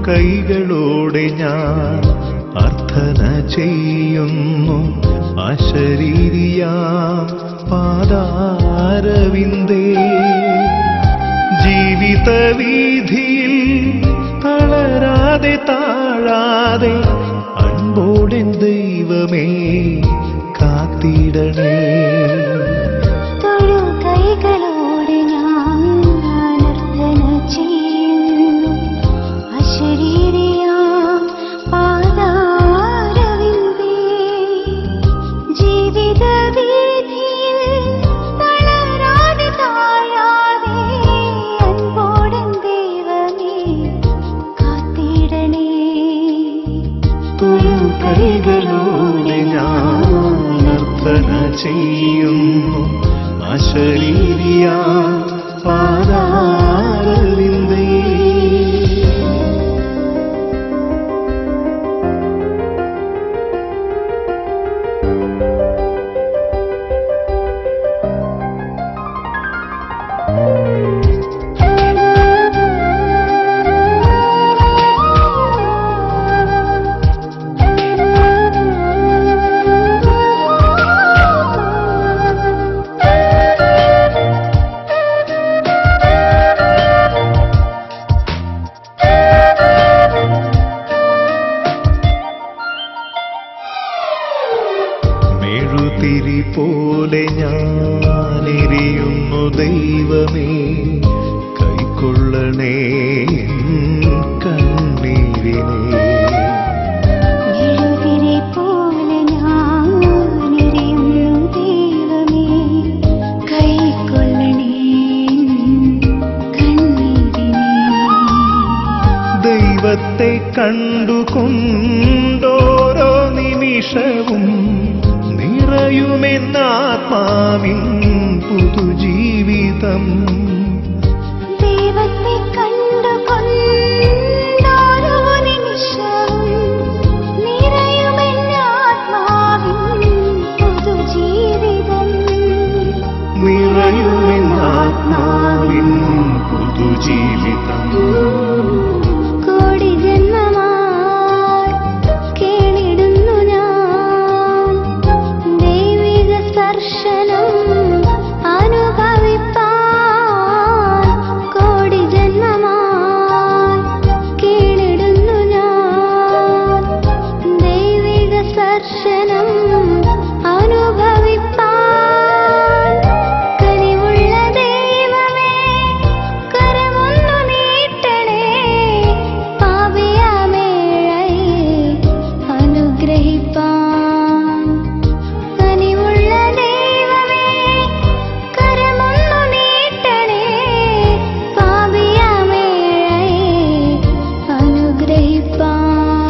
കൈകളോടെ ഞാൻ അർത്ഥന ചെയ്യുന്നു അശരീരിയാം പാദാരവിന്ദേ ജീവിത വീതിയിൽ തളരാതെ താഴാതെ അൻപോടൻ ദൈവമേ കാത്തിടണേ തൊഴു കൈകളോടെ ഞാൻ അനർത്ഥന ചെയ്യുന്നു അശരീരിയാം പാദാരവിന്ദേ ജീവിത വീതിയിൽ തളരാതെ താഴാതെ അൻപോടൻ ദൈവമേ കാത്തിടണേ തൊഴു കൈകളോടെ ഞാൻ അർത്ഥന ചെയ്യുന്നു അശരീരിയാ പാദാരവിന്ദേ മെഴുതിരി പോലെ ഞാൻ എരിയുന്നു ദൈവമേ കൈക്കൊള്ളണേ എൻ കണ്ണീരിനെ മെഴുതിരി പോലെ ഞാൻ എരിയുന്നു ദൈവമേ കൈക്കൊള്ളണേ കണ്ണീരിനെ ദൈവത്തെ കണ്ടുകൊണ്ടോരോ നിമിഷവും നിറയുമെന്നാത്മാവിൻ പുതുജീവിതം ദൈവത്തെ കണ്ടുകൊണ്ടോരോ നിമിഷവും നിറയുമെന്നാത്മാവിൻ പുതുജീവിതം നിറയുമെന്നാത്മാവിൻ പുതുജീവിതം കോടി ജന്മമായി കേണിടുന്നു ഞാൻ ദൈവിക സ്പർശനം അനുഭവിപ്പാൻ കോടി ജന്മമായി കേണിടുന്നു ഞാൻ ദൈവിക സ്പർശനം അനുഭവിപ്പാൻ കനിവുള്ള ദൈവമേ കരമൊന്നു നീട്ടണേ പാപിയാമേഴയെ അനുഗ്രഹിപ്പാൻ കനിവുള്ള ദൈവമേ കരമൊന്നു നീട്ടണേ പാപിയാമേഴയെ അനുഗ്രഹിപ്പാൻ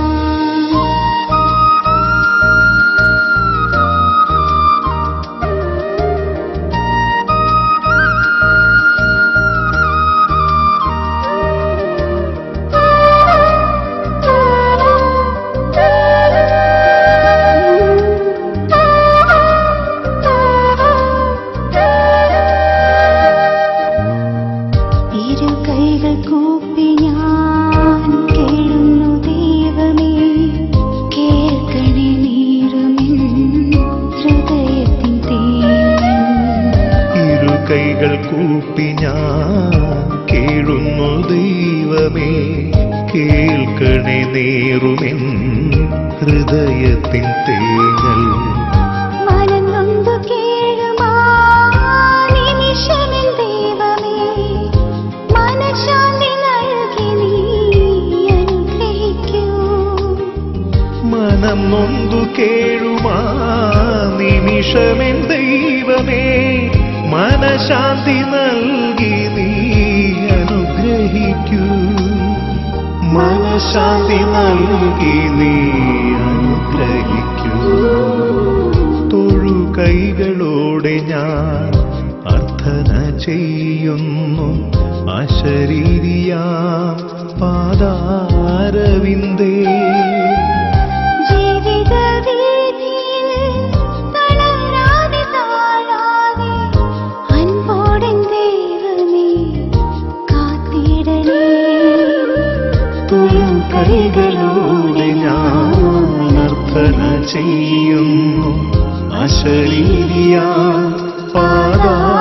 ഇരു കൈകൾ കൂപ്പി ഞാൻ കേഴുന്നു ദൈവമേ കേൾക്കണേ നീറുമിൻ ഹൃദയത്തിൻ തേൻ ഇരു കൈകൾ കൂപ്പി ഞാൻ കേഴുന്നു ദൈവമേ കേൾക്കണേ നേറുമെൻ ഹൃദയത്തിൻ തേങ്ങൽ മനംനൊന്തു കേഴുമാ നിമിഷമിൽ ദൈവമേ മനഃശാന്തി നൽകി നീ അനുഗ്രഹിക്കൂ മനം നൊന്തു കേഴുമാ നിമിഷമെൻ ദൈവമേ മനശാന്തി നൽകി നീ അനുഗ്രഹിക്കൂ മനശാന്തി നൽകി നീ അനുഗ്രഹിക്കൂ തൊഴു കൈകളോടെ ഞാൻ അർത്ഥന ചെയ്യുന്നു അശരീരിയാം പാദാരവിന്ദേ ജീവിത വീതിയിൽ തളരാതെ താഴാതെ അൻപോടൻ ദൈവമേ കാത്തിടണേ തൊഴു ചെയ്യുന്നു അശരീരിയ പാതാ